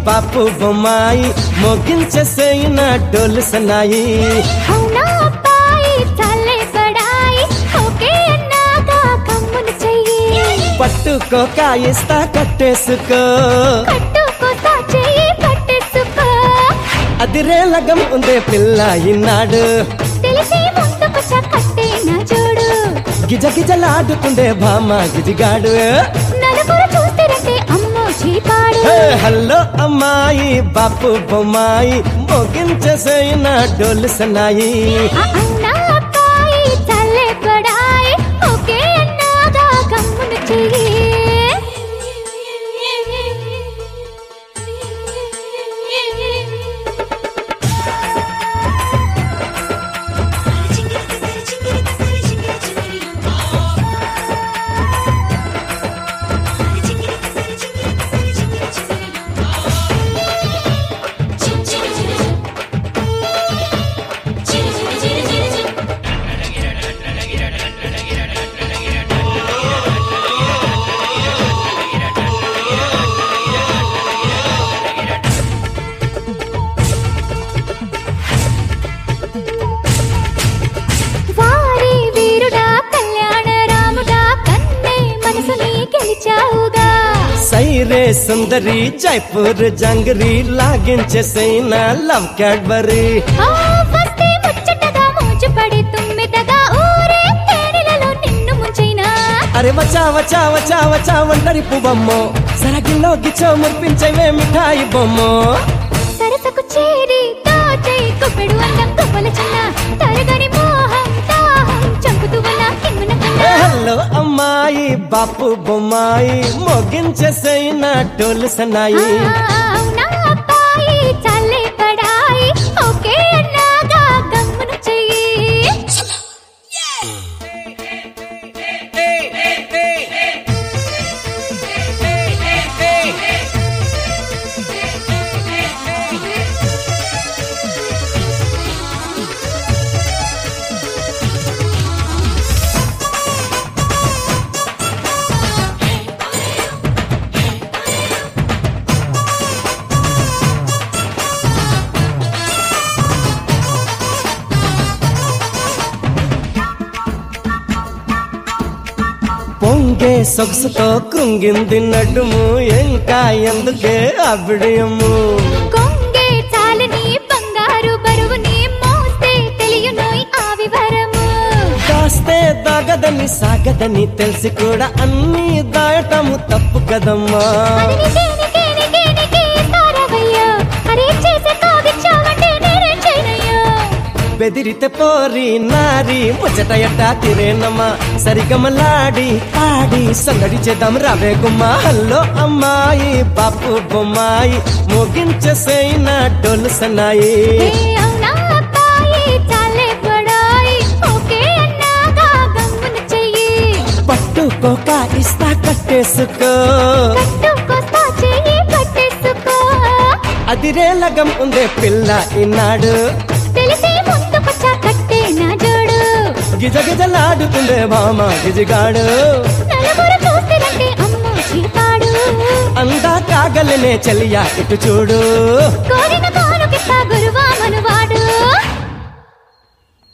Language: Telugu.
బాపు బొమ్మాయి మోగించేసేయిన డోలు సన్నాయి అవునా అబ్బాయి చాలే బడాయి ఓకే అన్నాగా కమ్మును చెయ్యి పట్టుకోక ఇస్తా కట్టేసుకో కట్టుకోతా చెయ్యి పట్టేసుకో అదిరే లగం ఉందే పిల్ల ఈనాడు తెలిసి ముందుకొచ్చా కట్టే నా చూడు గిజ గిజలాడుతుండే భామ గిజిగాడు నలుగురు చూస్తారంటే అమ్మో చీపాడు హే, హలో అమ్మాయి బాపు బొమ్మాయి మోగించేసేయిన డోలు సన్నాయి ఆ అవునా అబ్బాయి చాలే బడాయి ఓకే అన్నాగా కమ్మును చెయ్యి వారి వీరుడా కళ్యాణ రాముడా కన్నే మనసుని గెలిచావుగా సైరే సుందరి జైపూర్ జంగరి లాగించేసైన లవ్ క్యాడ్బరీ ఆ వస్తే ముచ్చటగా మోజుపడి తుమ్మెదగా ఊరే తేనెలలో నిన్ను ముంచైనా అరే వచ్చా వచ్చా వచ్చా వచ్చా ఒంటరి పువ్వమ్మో సరగిల్లో గిచ్చో మురిపించవే మిఠాయి బొమ్మో సరసకు చేరి దాచై కుప్పెడు అందం కుప్పల చిన్న తరగని మోహం దాహం చంపుతూ ఉన్న కిమ్మున ఏ కన్నా హలో అమ్మాయి బాపు బొమ్మాయి మోగించేసైన డోలు సన్నాయి అవునా అబ్బాయి చల్లే పడాయి ఓకే అన్నాగా గమ్మును చెయ్యి పొంగే సొగసుతో కృంగింది నడుము ఇంకా ఎందుకే అబిడియము కొంగే చాలని బంగారు బరువుని మోస్తే తెలియనోయ్ ఆ వివరము కాస్తే దాగదని సాగదని తెలిసి కూడా అన్ని దాయటము తప్పు కదమ్మా అది నీకే, నీకే, నీకే, నీకే ఇస్తారవయ్యో. అరే చేసే కాగిచ్చావంటే నేనేం చేయనయ్యో. బెదిరితే పోరి నారి ముచ్చట ఎట్టా తిరేనమ్మా సరిగమలాడి ఆడి సందడి చేద్దాం రావే గుమ్మ హల్లో అమ్మాయి బాపు బొమ్మాయి మోగించేసైన డోలు సన్నాయి ఏ అవునా అబ్బాయి, చాలే బడాయి. ఓకే అన్నాగా గమ్మున చెయ్యి. పట్టుకోక ఇస్తా కట్టేసుకో కట్టుకొస్తా చెయ్యి పట్టేసుకో. అదిరే లగం ఉందే పిల్ల ఈనాడు తెలిసి ముందుకొచ్చా కట్టే నా జోడు గిజ గిజలాడుతుండే మామ గిజిగాడు నలుగురు చూస్తారంటే అమ్మో చీపాడు అందా కాగలనే చెలియా ఇటు చూడు కోరిన కానుకిస్తా గురువా మనువాడు